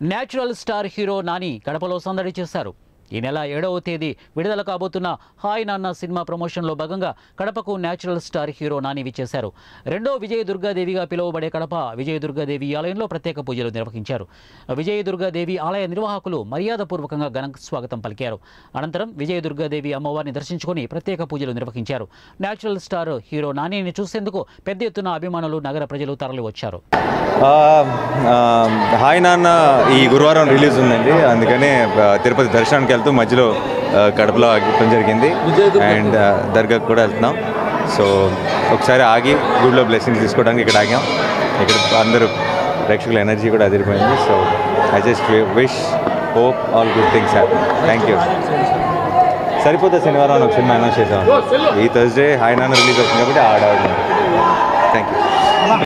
natural star hero Nani కడపలో సందడి చేశారు ఈ నెల ఏడవ తేదీ విడుదల కాబోతున్న హాయ్ నాన్న సినిమా ప్రమోషన్లో భాగంగా కడపకు న్యాచురల్ స్టార్ హీరో నాని విచ్చేశారు రెండో విజయ దుర్గాదేవిగా పిలువబడే కడప విజయ దుర్గాదేవి ఆలయంలో ప్రత్యేక పూజలు నిర్వహించారు విజయ దుర్గాదేవి ఆలయ నిర్వాహకులు మర్యాదపూర్వకంగా ఘన స్వాగతం పలికారు అనంతరం విజయ దుర్గాదేవి అమ్మవారిని దర్శించుకొని ప్రత్యేక పూజలు నిర్వహించారు న్యాచురల్ స్టార్ హీరో నానిని చూసేందుకు పెద్ద ఎత్తున అభిమానులు నగర ప్రజలు తరలివచ్చారు ఆ, ఆ, హాయ్ నాన్న ఈ గురువారం రిలీజ్ ఉందండి అందుకనే ఆ, తిరుపతి దర్శనానికి వెళ్తూ మధ్యలో ఆ, కడపలో ఆగిపోవడం జరిగింది అండ్ ఆ, దర్గాకు కూడా వెళ్తున్నాం సో ఒకసారి ఆగి గుడిలో బ్లెస్సింగ్స్ తీసుకోవడానికి ఇక్కడ ఆగాం ఇక్కడ అందరూ ప్రేక్షకుల ఎనర్జీ కూడా అదిరిపోయింది so I just wish hope all good things happy thank you సరిపోతే శనివారం అని ఒక సినిమా అనౌన్స్ చేసాం ఈ థర్స్డే హాయ్ నాన్న రిలీజ్ అవుతుంది కాబట్టి ఆడాడు థ్యాంక్ యూ